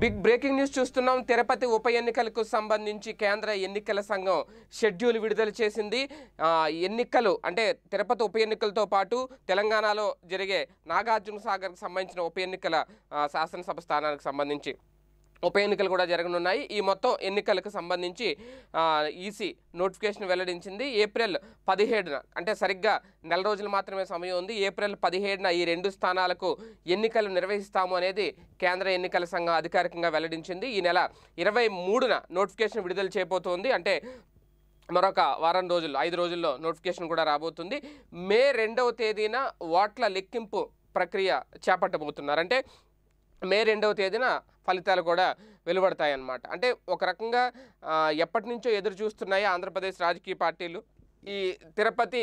big breaking news చూస్తున్నాం తిరుపతి ఉప ఎన్నికలకు సంబంధించి కేంద్ర ఎన్నికల సంఘం షెడ్యూల్ విడుదల చేసింది ఆ, ఎన్నికలు అంటే తిరుపతి ఉప ఎన్నికలతో పాటు తెలంగాణలో జరిగే నాగార్జున సాగర్కి సంబంధించిన ఉప ఎన్నికల ఆ, శాసనసభ స్థానానికి సంబంధించి ఉప ఎన్నికలు కూడా జరగనున్నాయి ఈ మొత్తం ఎన్నికలకు సంబంధించి ఈసీ నోటిఫికేషన్ వెల్లడించింది ఏప్రిల్ పదిహేడున అంటే సరిగ్గా నెల రోజులు మాత్రమే సమయం ఉంది ఏప్రిల్ పదిహేడున ఈ రెండు స్థానాలకు ఎన్నికలు నిర్వహిస్తాము అనేది కేంద్ర ఎన్నికల సంఘం అధికారికంగా వెల్లడించింది ఈ నెల ఇరవై మూడున నోటిఫికేషన్ విడుదల చేయబోతోంది అంటే మరొక వారం రోజుల్లో ఐదు రోజుల్లో నోటిఫికేషన్ కూడా రాబోతుంది మే రెండవ తేదీన ఓట్ల లెక్కింపు ప్రక్రియ చేపట్టబోతున్నారు అంటే మే రెండవ తేదీన ఫలితాలు కూడా వెలువడతాయన్నమాట అంటే ఒక రకంగా ఆ, ఎప్పటి నుంచో ఎదురు చూస్తున్నాయి ఆంధ్రప్రదేశ్ రాజకీయ పార్టీలు ఈ తిరుపతి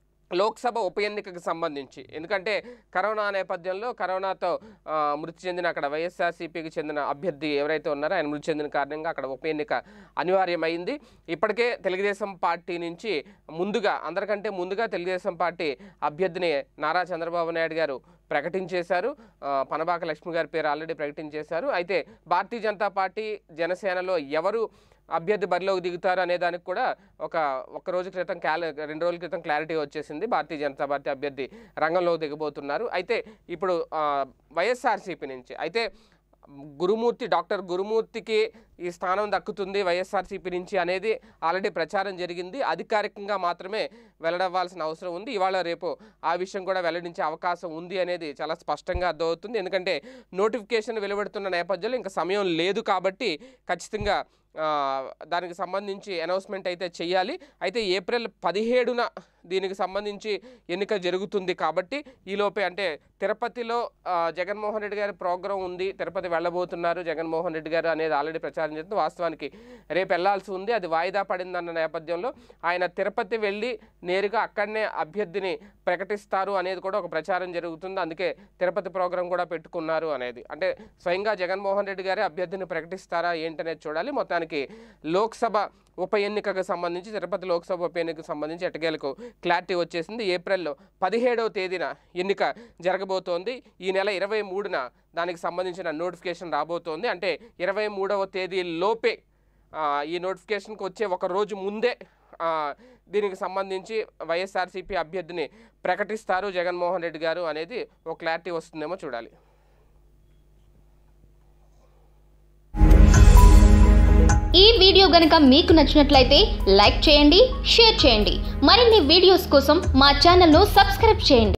లోక్సభ ఉప ఎన్నికకు సంబంధించి ఎందుకంటే కరోనా నేపథ్యంలో కరోనాతో ఆ, మృతి చెందిన అక్కడ వైఎస్ఆర్సీపీకి చెందిన అభ్యర్థి ఎవరైతే ఉన్నారో ఆయన మృతి చెందిన కారణంగా అక్కడ ఉప ఎన్నిక అనివార్యమైంది ఇప్పటికే తెలుగుదేశం పార్టీ నుంచి ముందుగా అందరికంటే ముందుగా తెలుగుదేశం పార్టీ అభ్యర్థిని నారా చంద్రబాబు నాయుడు గారు ప్రకటించేశారు ఆ, పనబాక లక్ష్మి గారి పేరు ఆల్రెడీ ప్రకటించేశారు అయితే భారతీయ జనతా పార్టీ జనసేనలో ఎవరు అభ్యర్థి బరిలోకి దిగుతారు అనే దానికి కూడా ఒక ఒక రోజు క్రితం క్యాల రెండు రోజుల క్రితం క్లారిటీ వచ్చేసింది భారతీయ జనతా పార్టీ అభ్యర్థి రంగంలోకి దిగబోతున్నారు అయితే ఇప్పుడు ఆ, వైఎస్ఆర్సీపీ నుంచి అయితే గురుమూర్తి డాక్టర్ గురుమూర్తికి ఈ స్థానం దక్కుతుంది వైఎస్ఆర్సీపీ నుంచి అనేది ఆల్రెడీ ప్రచారం జరిగింది అధికారికంగా మాత్రమే వెల్లడవ్వాల్సిన అవసరం ఉంది ఇవాళ రేపు ఆ విషయం కూడా వెల్లడించే అవకాశం ఉంది అనేది చాలా స్పష్టంగా అర్థమవుతుంది ఎందుకంటే నోటిఫికేషన్ వెలువడుతున్న నేపథ్యంలో ఇంకా సమయం లేదు కాబట్టి ఖచ్చితంగా ఆ, దానికి సంబంధించి అనౌన్స్మెంట్ అయితే చేయాలి అయితే ఏప్రిల్ పదిహేడున దీనికి సంబంధించి ఎన్నిక జరుగుతుంది కాబట్టి ఈలోపే అంటే తిరుపతిలో ఆ, జగన్మోహన్ రెడ్డి గారి ప్రోగ్రాం ఉంది తిరుపతి వెళ్ళబోతున్నారు జగన్మోహన్ రెడ్డి గారు అనేది ఆల్రెడీ ప్రచారం చేస్తుంది వాస్తవానికి రేపు వెళ్లాల్సి ఉంది అది వాయిదా పడిందన్న నేపథ్యంలో ఆయన తిరుపతి వెళ్ళి నేరుగా అక్కడనే అభ్యర్థిని ప్రకటిస్తారు అనేది కూడా ఒక ప్రచారం జరుగుతుంది అందుకే తిరుపతి ప్రోగ్రాం కూడా పెట్టుకున్నారు అనేది అంటే స్వయంగా జగన్మోహన్ రెడ్డి గారే అభ్యర్థిని ప్రకటిస్తారా ఏంటనేది చూడాలి మొత్తానికి లోక్సభ ఉప ఎన్నికకు సంబంధించి తిరుపతి లోక్సభ ఉప ఎన్నికకు సంబంధించి ఎట్టకేలకు క్లారిటీ వచ్చేసింది ఏప్రిల్ పదిహేడవ తేదీన ఎన్నిక జరగబోతోంది ఈ నెల ఇరవై మూడున దానికి సంబంధించిన నోటిఫికేషన్ రాబోతోంది అంటే ఇరవై మూడవ తేదీ లోపే ఆ, ఈ నోటిఫికేషన్కి వచ్చే ఒక రోజు ముందే ఆ, దీనికి సంబంధించి వైఎస్ఆర్సీపీ అభ్యర్థిని ప్రకటిస్తారు జగన్మోహన్ రెడ్డి గారు అనేది ఒక క్లారిటీ వస్తుందేమో చూడాలి ఈ వీడియో గనుక మీకు నచ్చినట్లయితే లైక్ చేయండి షేర్ చేయండి మరిన్ని వీడియోస్ కోసం మా ఛానల్ను సబ్స్క్రైబ్ చేయండి